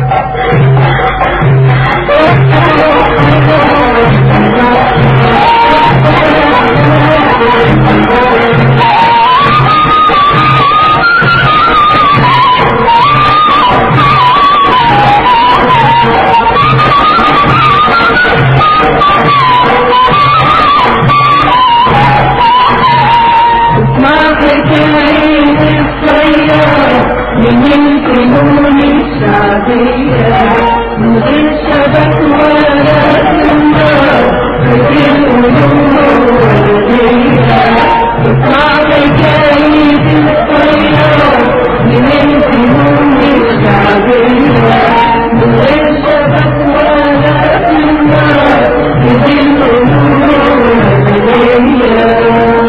ما حكاية الصياد من الفنون الشعبية من غير شبك ولا سنار في القلوب والغية ما حكاية الصياد من الفنون الشعبية من غير شبك ولا سنار في القلوب والغية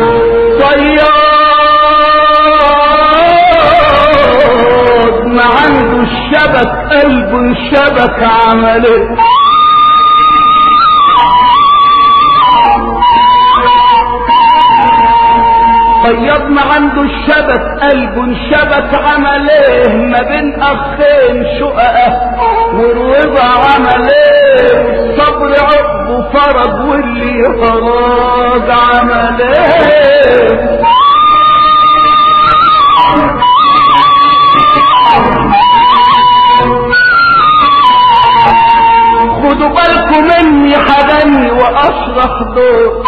صياد ما عنده الشبك قلبه الشبك عمله صياد ما عنده الشبك قلبه انشبك عمله ما بين اخين شققه والرضا عمله والصبر عقبه فرج واللي فراج عمله خدوا بالكم مني حغني واشرح دور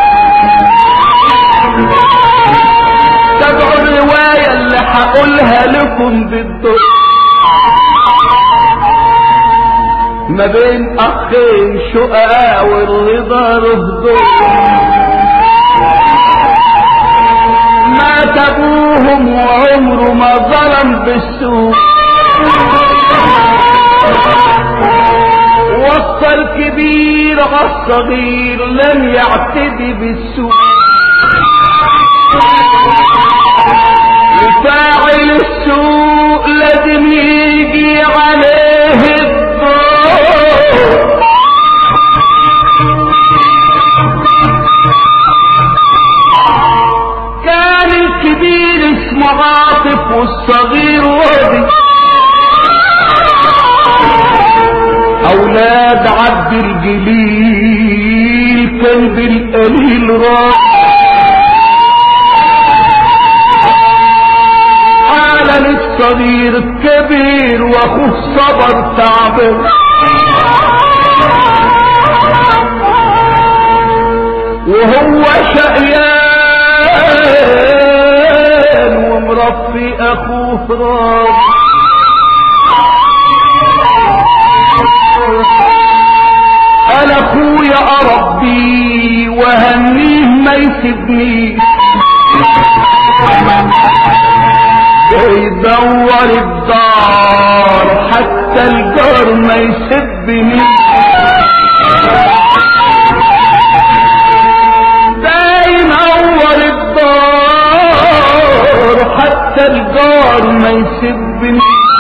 تابعوا الرواية اللي هقولها لكم بالدور ما بين اخين شقاء والرضا رهدور مات ابوهم وعمره ما ظلم بالسوء وصى الكبير عالصغير لم يعتدي بالسوء لفاعل السوء لازم يجي عليه الضوء كان الكبير اسمه عاطف والصغير وادي اولاد عبد الجليل كان بالقليل راح عالم الصغير الكبير واخوه صبر تعبان وهو شقيان ومربي اخوه راضي انا اخويا اربيه وهنيه ما يسيبنيش يدور الدار حتى الجار ما يسبني دايم اول الدار حتى الجار ما يسبني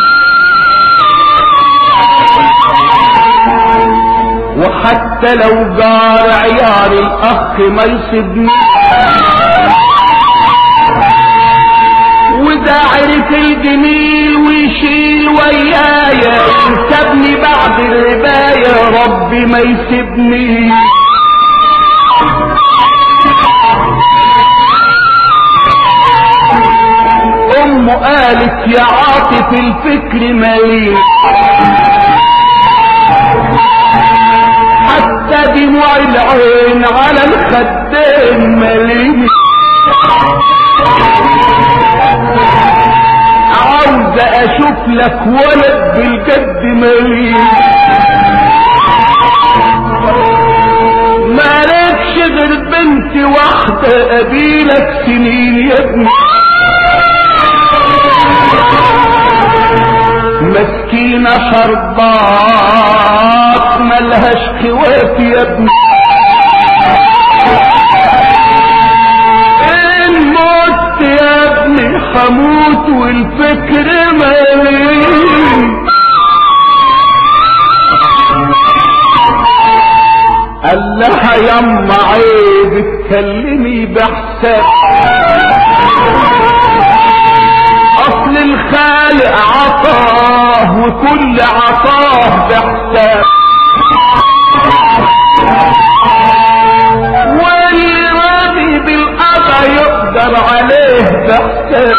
وحتى لو جار عيار الاخ ما يسيبني وده عرف الجميل ويشيل ويايا يسابني بعد الرباية ربي ما يسيبني امه قالت يا عاطف الفكر مليء حتى دموع العين على الخدين مليء عاوز اشوف لك ولد بالجد مليء مالكش غير بنت واحدة قبيلك سنين يا ابني مسكينة شربات ملهاش خوات يا ابني ان مت يا ابني هموت والفكر مالي قال لها يما عيب اتكلمي بحساب اصل الخالق عطاه وكل عطاه بحساب واللي راضي بالقضا يقدر عليه بحساب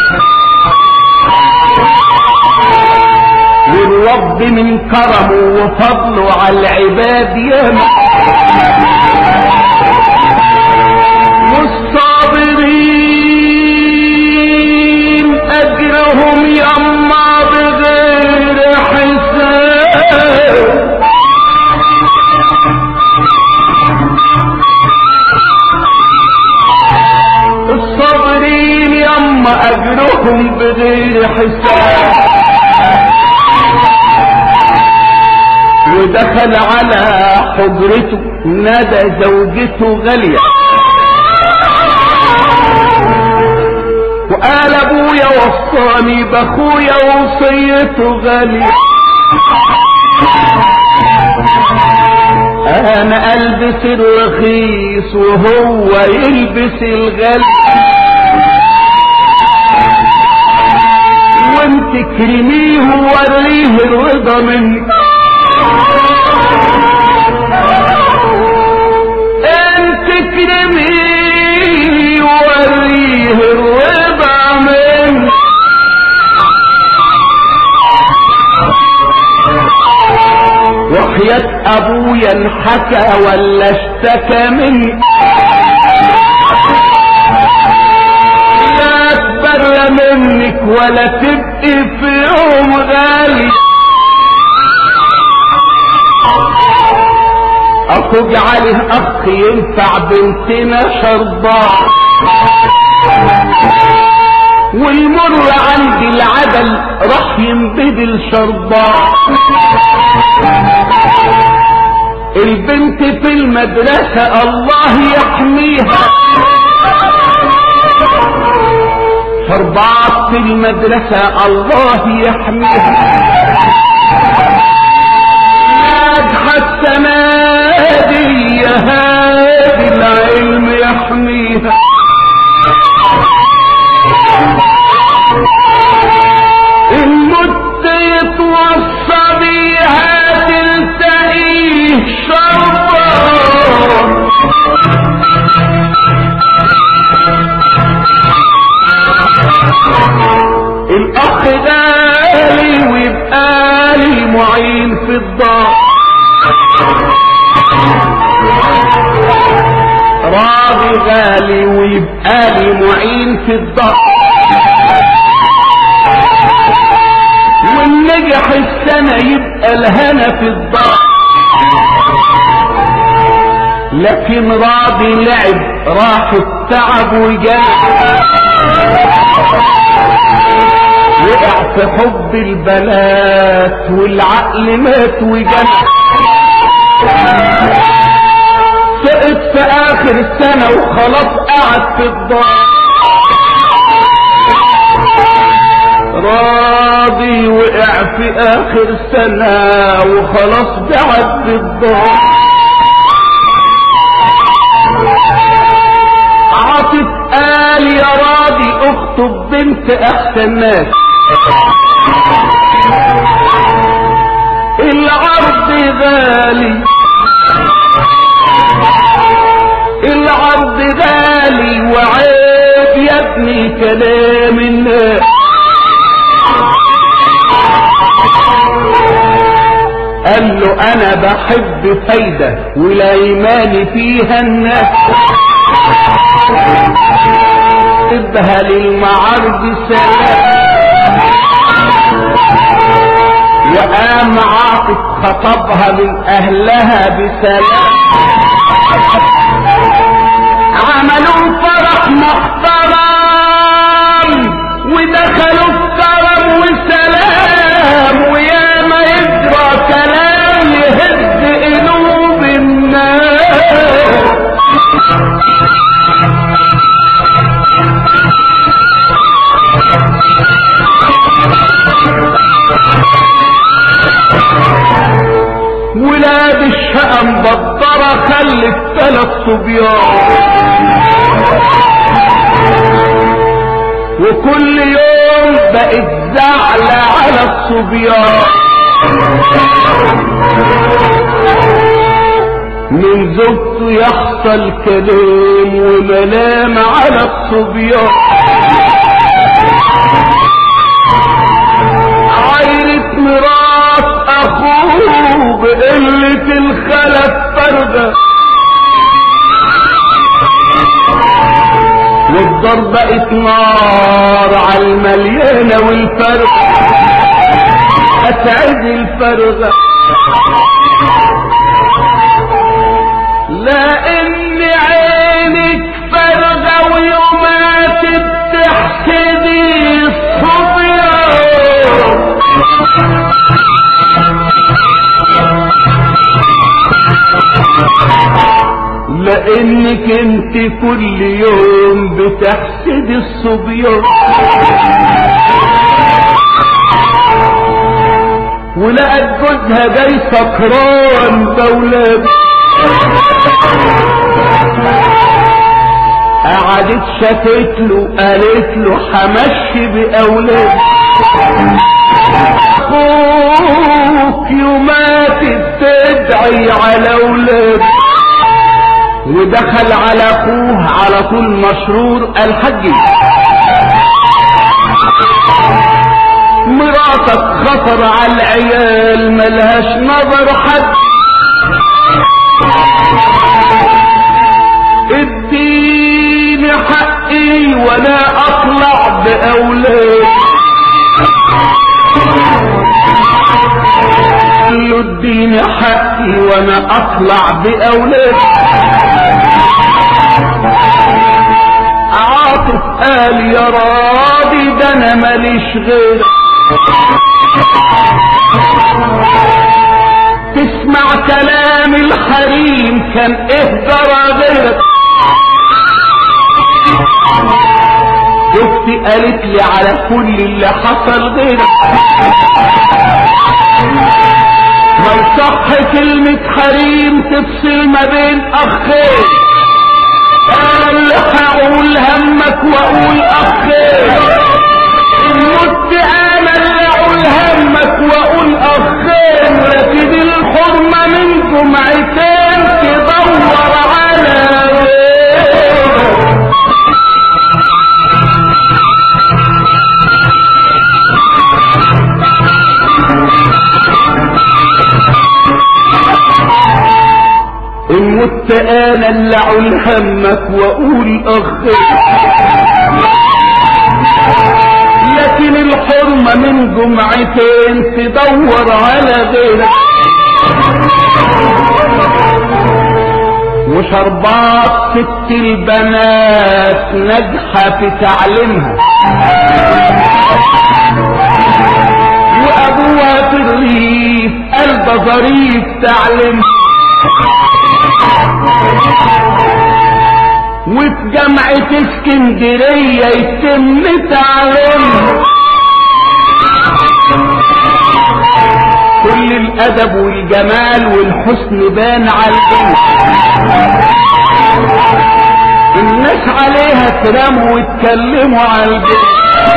والرب من كرمه وفضله على العباد ياما والصابرين اجرهم يما بغير حساب الصابرين يما اجرهم بغير حساب ودخل على حجرته نادى زوجته غالية وقال ابويا وصاني باخويا وصيته غالية انا البس الرخيص وهو يلبس الغالي وانت كرميه ووريه الرضا منك انت كرميه ووريه الرضا منك وحياة ابويا انحكى ولا اشتكى مني لا اتبرى منك ولا تبقي في يوم غالي اخوك عليه اخ ينفع بنتنا شربان والمر عند العدل راح ينبدل شربان البنت في المدرسة الله يحميها شربات في المدرسة الله يحميها ناجحة السنة دي يا هادي العلم يحميها المت يتوصى بيها تلتقيه شربان الاخ غالي ويبقى لي معين في الدار راضي غالي ويبقى لي معين في الدار والنجح السنة يبقى الهنا في الدار لكن راضي لعب راح التعب وجاء وقع في حب البنات والعقل مات وجنى سقط في اخر السنة وخلاص قعد في الدار راضي وقع في اخر سنة وخلاص قعد في الدار عاطف قال يا راضي اخطب بنت احسن ناس العرض غالي العرض غالي وعيب يا ابني كلام الناس قال له انا بحب فايدة ولا ايماني فيها الناس ابها للمعارض سلام وقام عاطف خطبها من اهلها بسلام عملوا فرح محترم ودخلوا في كرم وسلام ويا ما يجرى كلام يهز قلوب الناس ولاد الشقة مبطرة خلت ثلاث صبيان وكل يوم بقت الزعل على الصبيان من زوجته يحصل كلام وملام على الصبيان عيرة مرات اخوه بقلة الخلف فرغة والضرب بقت نار على المليانة والفرغة اسعد الفرغة لان عينك فرغة ويومات بتحسدي الصبيان لانك انت كل يوم بتحسد الصبيان ولقت جوزها جاي سكران بولاد قعدت شتت له قالت له حمشي باولاد اخوك يومات تدعي على اولاد ودخل على اخوه على طول مشرور الحج مراتك خطر على العيال ملهاش نظر حد اديني حقي وانا اطلع باولاد قال له اديني حقي وانا اطلع باولاد عاطف قال يا راضي ده انا ماليش غير تسمع كلام الحريم كان اهدر غيرك اختي قالت لي على كل اللي حصل غيرك ما يصح كلمة حريم تفصل ما بين اخين انا اللي هقول همك واقول اخين ان مت انا اللي اقول همك واقول اخين لكن الحرمة من جمعتين تدور على غيرك ان مت انا اللي اقول همك واقول اخير لكن الحرمة من جمعتين تدور على غيرك وشربات ست البنات ناجحة في تعليمها وابوها في الريف قلب ظريف تعليمها وفي جامعة اسكندرية يتم تعليمها كل الادب والجمال والحسن بان على البنت الناس عليها تراموا ويتكلموا على البنت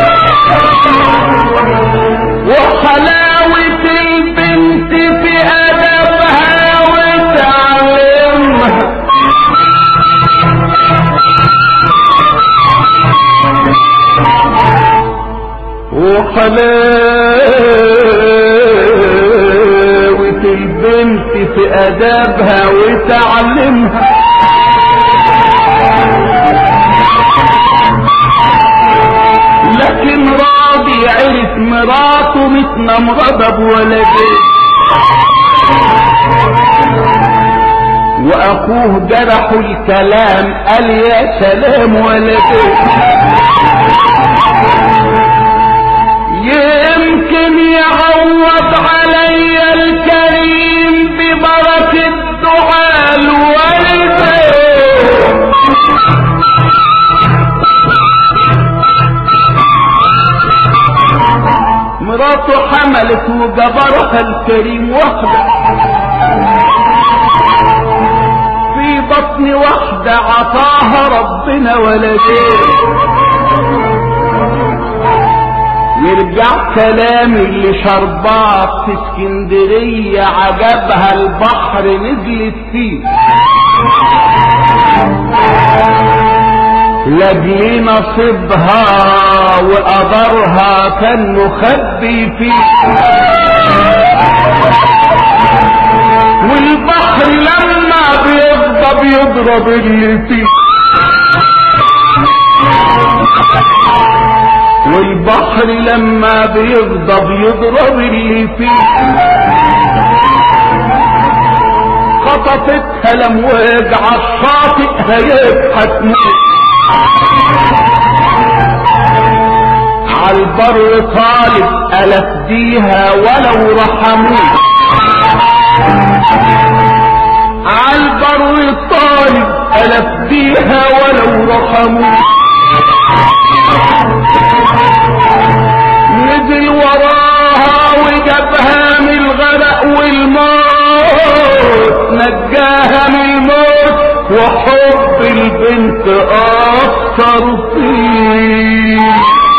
وحلاوة البنت في ادبها وتعليمها وحلاوة البنت في ادابها وتعلمها لكن راضي عرف مراته متنمرضة بولدين واخوه جرحوا الكلام قال يا سلام ولدين يمكن يعوض علي الكريم ببركة دعاء الوالدين مراته حملت وجبرها الكريم وحده في بطن واحدة عطاها ربنا ولدين يرجع كلامي اللي شربات في اسكندرية عجبها البحر نزلت فيه لاجل نصيبها وقدرها كان مخبي فيه والبحر لما بيغضب يضرب اللي فيه والبحر لما بيغضب يضرب اللي فيه خطفتها الامواج عالشاطئ هيبقى تموت عالبر طالب ألف بيها ولو رحموه عالبر طالب ألف بيها ولو رحموه نزل وراها وجابها من الغرق والموت نجاها من الموت وحب البنت أثر فيه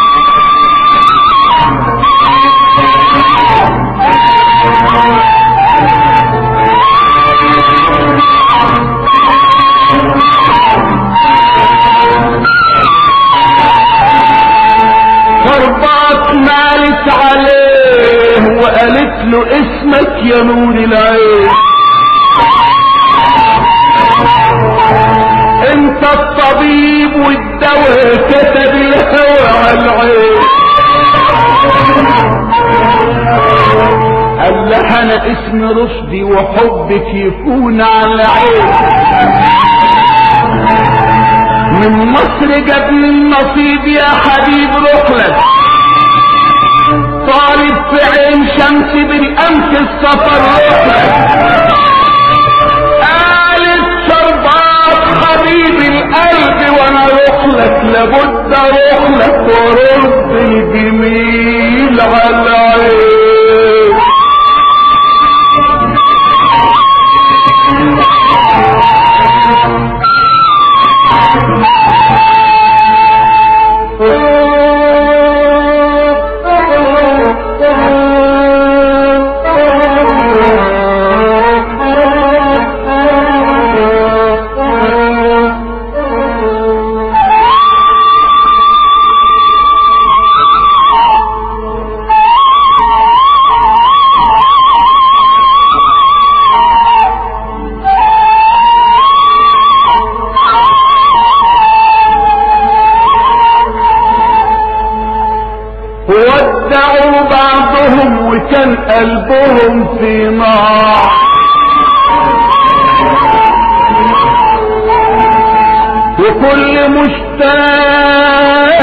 فربات مالت عليه وقالت له اسمك يا نور العين انت الطبيب والدواء كتب الهوى على العين قال لها انا اسم رشدي وحبك يكون على العين من مصر جاب لي النصيب يا حبيب رحلك طالب في عين شمس بالامس السفر رحلك قالت شربات حبيب القلب وانا رحلك لابد اروح لك وارد الجميل على العين ودعوا بعضهم وكان قلبهم في نار وكل مشتاق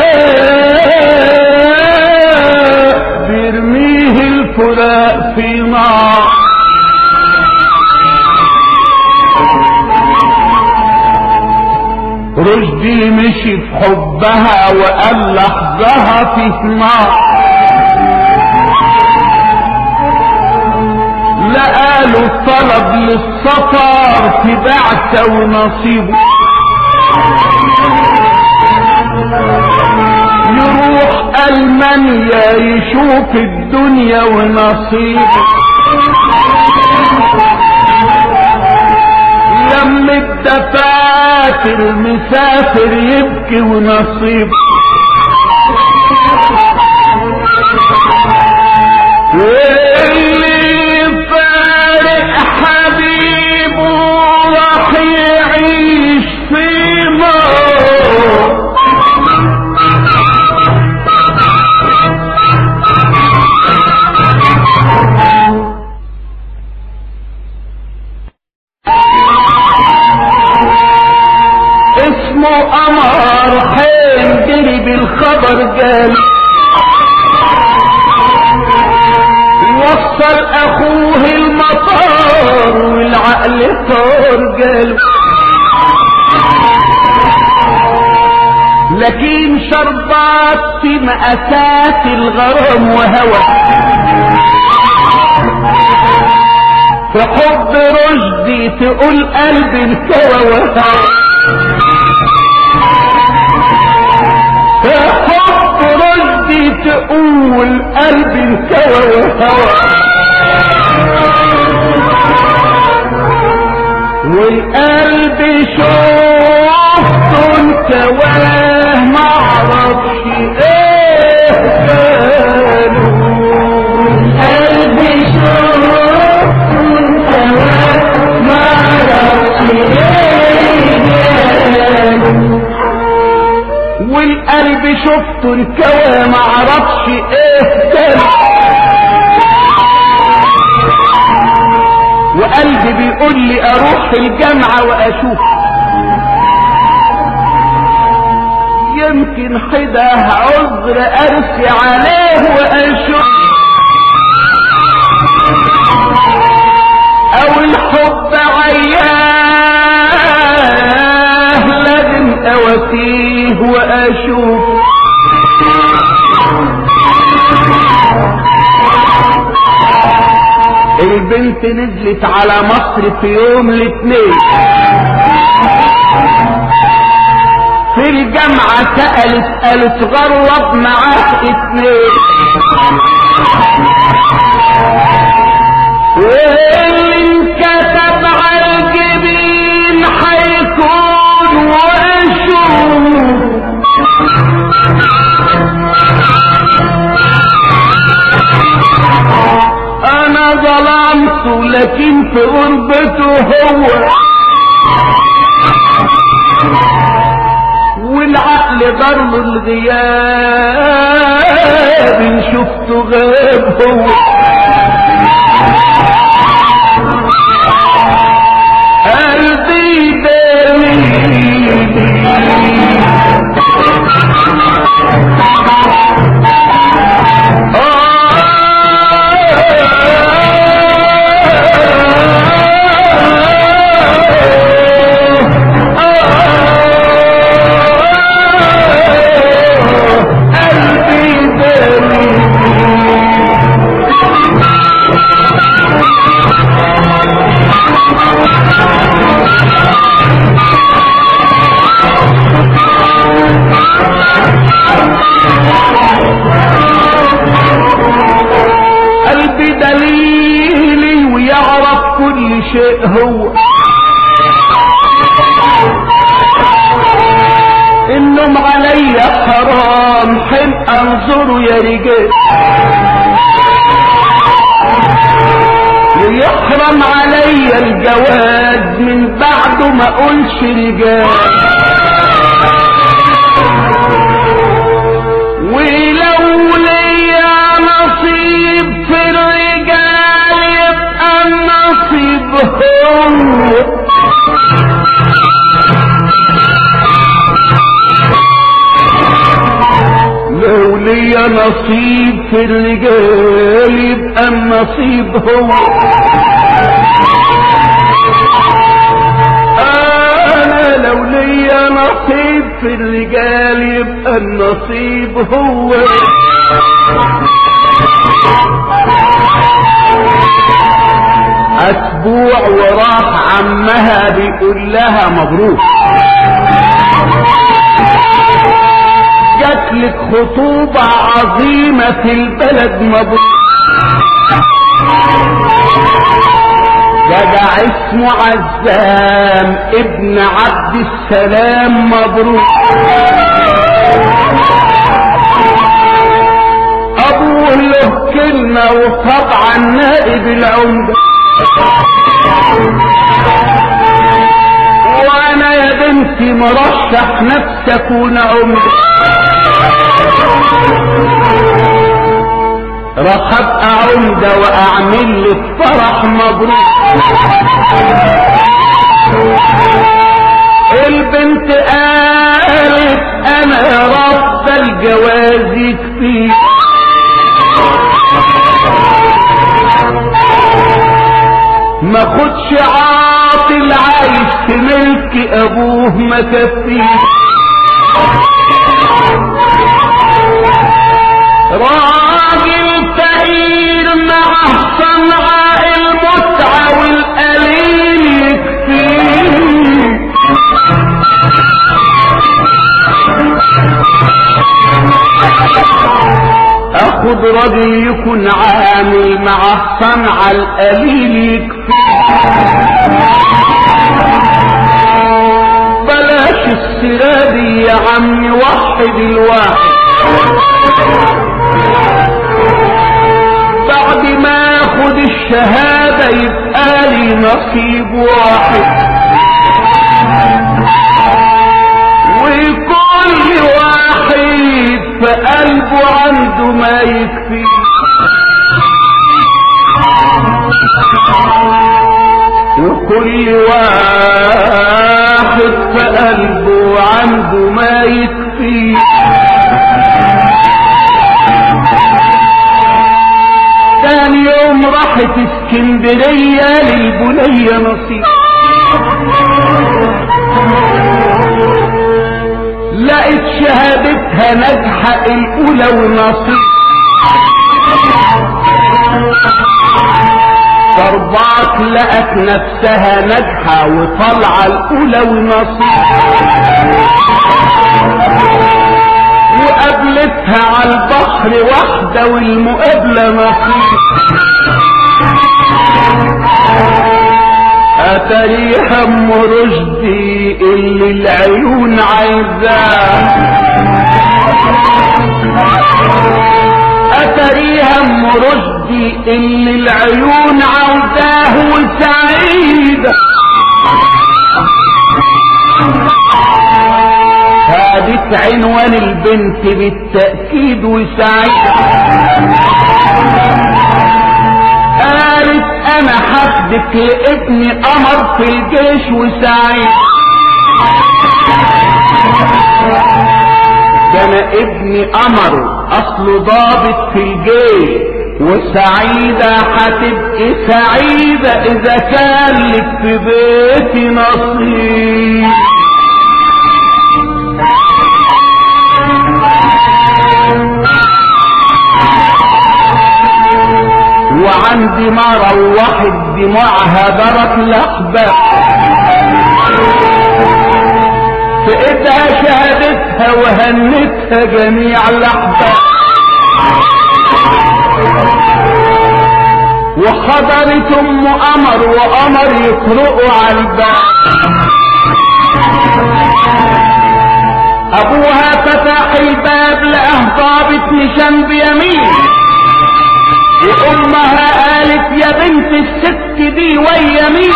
بيرميه الفراق في نار رشدي مشي في حبها وقال لحظها في نار لقاله الطلب للسفر في بعثة ونصيبه يروح ألمانيا يشوف الدنيا ونصيبه لم الدفاتر مسافر يبكي ونصيبه واللي فارق حبيبه راح يعيش في نار اسمه قمر حين جري بالخبر قال وصل اخوه المطار والعقل طار قال لكن شربات في مأساة الغرام وهوى في حب رشدي تقول قلبي انكوى وهوى في حب رشدي تقول قلبي انكوى وهوى والقلب شفته انكواه معرفش ايه قالوا قلبي شوف انت ما عرفش ايه جاله والقلب شفته انكوى معرفش ايه قالوا وقلبي بيقول لي اروح الجامعة واشوف يمكن حده عذر ارسي عليه واشوف او الحب عياه لازم اواسيه واشوف البنت نزلت على مصر في يوم الاثنين في الجامعة سألت قالت غرب معاك اتنين واللي انكتب على الجبين حيكون واشوف انا ظلمته لكن في غربته هو والعقل ضرب الغياب إن شفته غاب هو قلبي قلبي دليلي ويعرف كل شيء هو النوم علي حرام حين انظره يا رجال ويحرم علي الجواز من بعده ما اقولش رجال ولو ليا نصيب في الرجال يبقى النصيب هو لو ليا نصيب في الرجال يبقى النصيب هو انا لو ليا نصيب في الرجال يبقى النصيب هو اسبوع وراح عمها بيقول لها مبروك جات لك خطوبة عظيمة في البلد مبروك جدع اسمه عزام ابن عبد السلام مبروك ابوه له كلمة وطبعا نائب العمدة وانا يا بنتي مرشح نفسي اكون عمدة راح ابقى عمدة واعمل لك فرح مبروك البنت قالت انا يا رب الجواز يكفي ما خدش عاطل عايش في ملك ابوه ما كفيه راجل فقير مع صنعاء المتعة والقليل يكفيه الراجل يكون عامل مع الصنعة القليل يكفي بلاش السيرة دي يا عمي وحد الواحد بعد ما ياخد الشهادة يبقى لي نصيب واحد وكل واحد في قلبه عنده ما يكفي وكل واحد في قلبه عنده ما يكفي تاني يوم راحت اسكندرية للبنية نصيب لقيت شهادتها ناجحة الأولى ونصيب ضربات لقت نفسها ناجحة وطالعة الأولى ونصيب وقابلتها على البحر واحدة والمقابلة نصيب أتريها أم رشدي اللي العيون عايزاه أتريها أم رشدي اللي العيون عاوزاه وسعيدة خدت عنوان البنت بالتأكيد وسعيدة قالت انا حفدك لابني قمر في الجيش وسعيد ده انا ابني قمر اصله ضابط في الجيش وسعيدة هتبقي سعيدة اذا كان لك في بيتي نصيب وعندي ما روحت دموعها درت الاحباب في ايدها شهادتها وهنتها جميع الاحباب وحضرت ام قمر وقمر يطرقوا على الباب ابوها فتح الباب لقاه ضابط نشان بيمين وامها قالت يا بنت الست دي ويا مين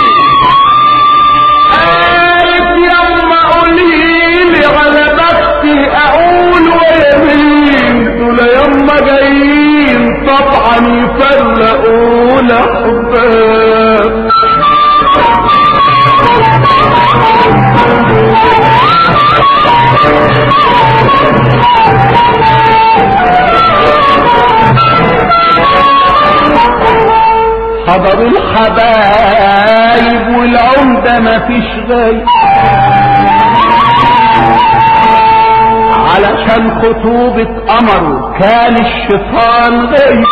قالت يما قوليلي على بختي اقول ويا مين دول يما جايين طبعا يفرقوا الاحباب حضروا الحبايب والعمدة مفيش غايب علشان خطوبة قمر كان الشيطان غايب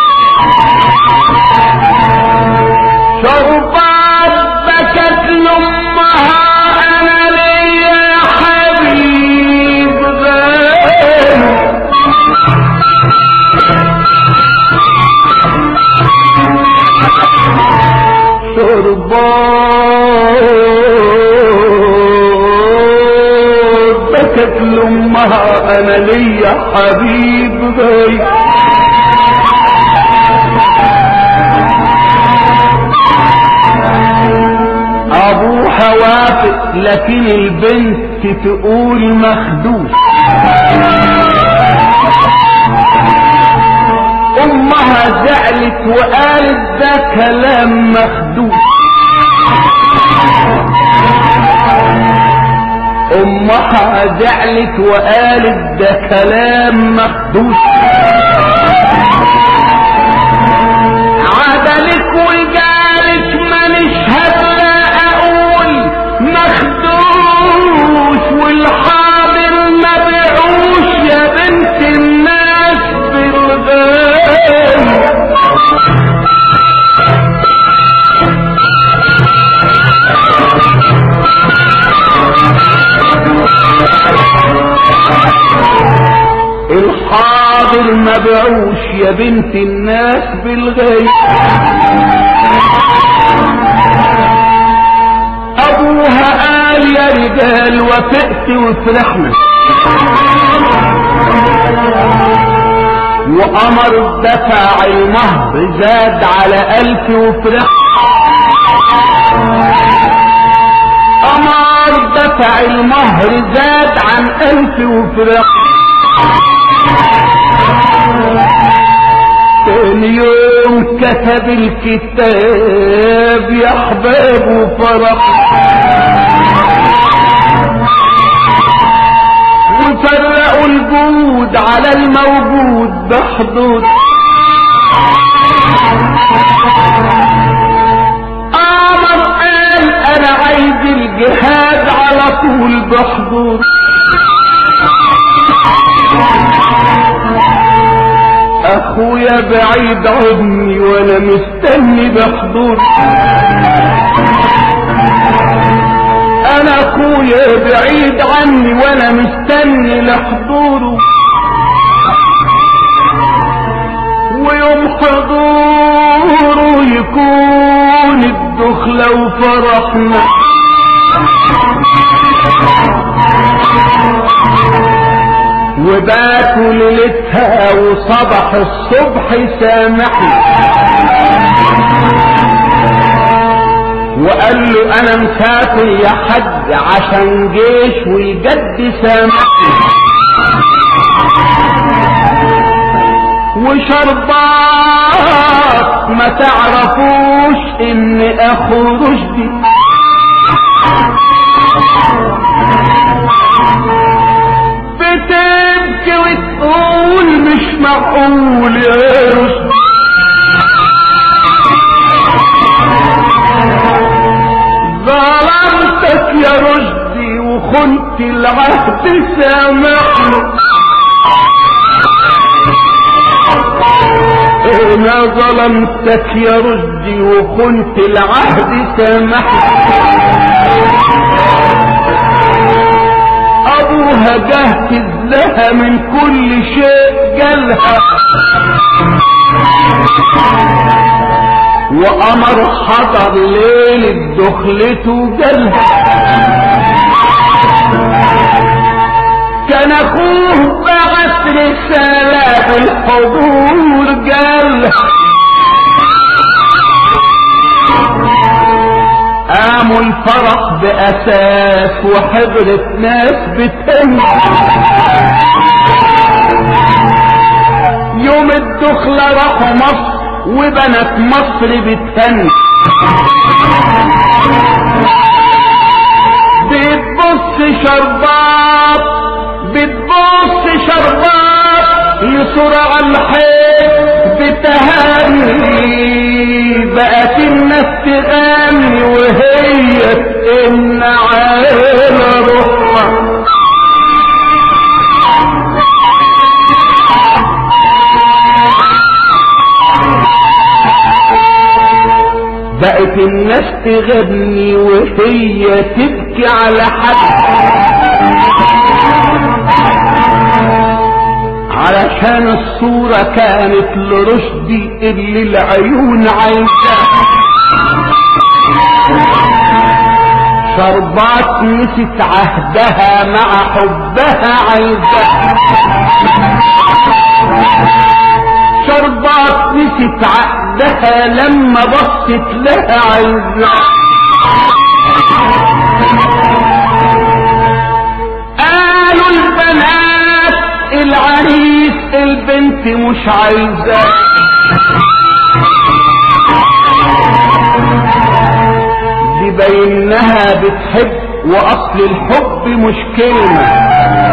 شربات بكت لامها انا ليا يا حبيب غايب شربات بكت لامها انا ليا حبيب غايب ابوها وافق لكن البنت تقول مخدوش امها زعلت وقالت ده كلام مخدوش امها زعلت وقالت ده كلام مخدوش عدلك وجالك ما نشهد لا اقول مخدوش والحاضر ما بيعوش يا بنت الناس بالغالي الحاضر ما بعوش يا بنت الناس بالغيب ابوها قال يا رجال وافقت وفرحنا وامر دفع المهر زاد على الف وفرح امر دفع المهر زاد عن الف وفرح تاني يوم كتب الكتاب يا احباب وفرح وفرقوا الجود على الموجود بحدود امر قال انا عايز الجهاد على طول بحدود اخويا بعيد عني وانا مستني بحضور انا اخويا بعيد عني وانا مستني لحضوره ويوم حضوره يكون الدخلة وفرحنا وباتوا ليلتها وصبح الصبح سامحني وقال له انا مسافر يا حج عشان جيش والجد سامحني وشربات ما تعرفوش ان اخو رشدي بتبكي وتقول مش معقول يا رشدي ظلمتك يا رشدي وخنت العهد سامحني انا ظلمتك يا رشدي وخنت العهد سامحني ابوها جهز لها من كل شيء جالها وامر حضر ليلة دخلته جالها كان اخوه بعت رسالة بالحضور جالها قاموا الفرح بأساس وحضرت ناس بتهني يوم الدخلة راحوا مصر وبنات مصر بتهني بتبص شربات بتبص شربات يصر على الحيط بتهاني بقت الناس تغني وهي تئن على روحها بقت الناس تغني وهي تبكي على حد علشان الصورة كانت لرشدي اللي العيون عايزاه شربات نسيت عهدها مع حبها عايزاه شربات نسيت عهدها لما بصت لها عايزاه قالوا البنات العريس البنت مش عايزاه دي بينها بتحب واصل الحب مش كلمة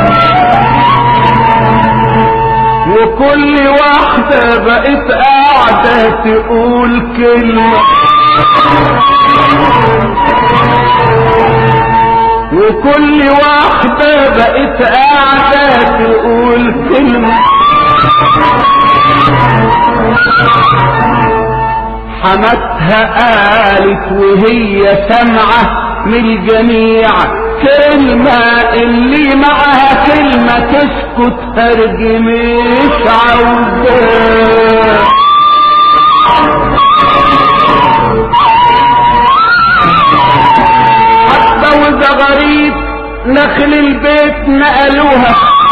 وكل واحدة بقت قاعدة تقول كلمة وكل واحدة بقت قاعدة تقول كلمة حماتها قالت وهي سامعة من الجميع الكلمة اللي معها كلمة تسكت هرج مش عاوزاه حتى وده غريب نخل البيت نقلوها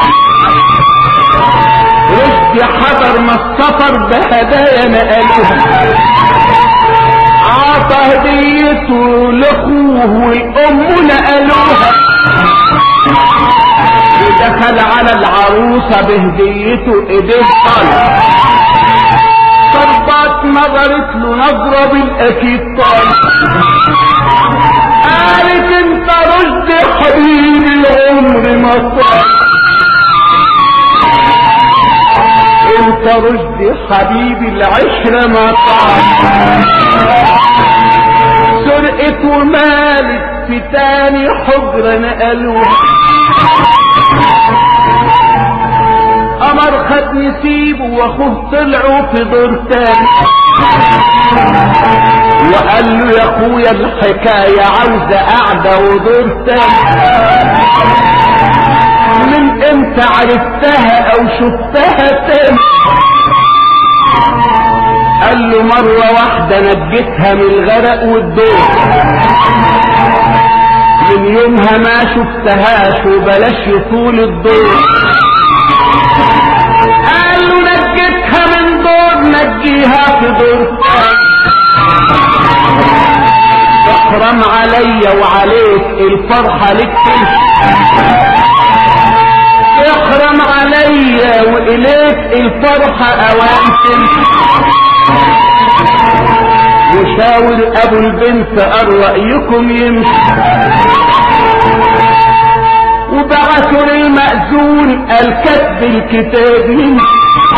رشدي حضر ما السفر بهدايا نقلوها عطى هديته لاخوه والام نقلوها ودخل على العروسة بهديته ايديه طالع صربات نظرت له نظرة بالاكيد طالع قالت انت رشد حبيبي العمر ما طال انت رشد حبيبي العشرة ما طال سرقت ومالت في تاني حجرة نقلوها قمر خد نسيبه واخوه طلعوا في دور تاني وقال له يا اخويا الحكاية عاوزة قعدة ودور تاني من امتى عرفتها او شفتها تاني قال له مرة واحدة نجيتها من الغرق والدور من يومها ما شفتهاش وبلاش يطول الدور قال له نجيتها من دور نجيها في دور تاني تحرم عليا وعليك الفرحة لك تحرم عليا وإليك الفرحة أوان وشاور أبو البنت قال رأيكم يمشي وبعثوا للمأذون قال كتب الكتاب يمشي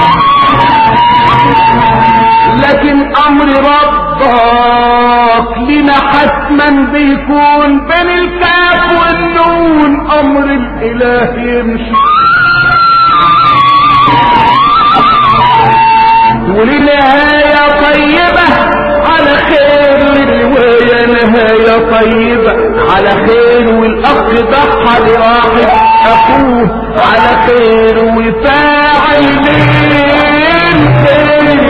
لكن امر ربك لنا حتما بيكون بين الكاف والنون امر الاله يمشي ولنهاية طيبة على خير للرواية نهاية طيبة على خير والاخ ضحى لراحة اخوه على خير وفاعلين خير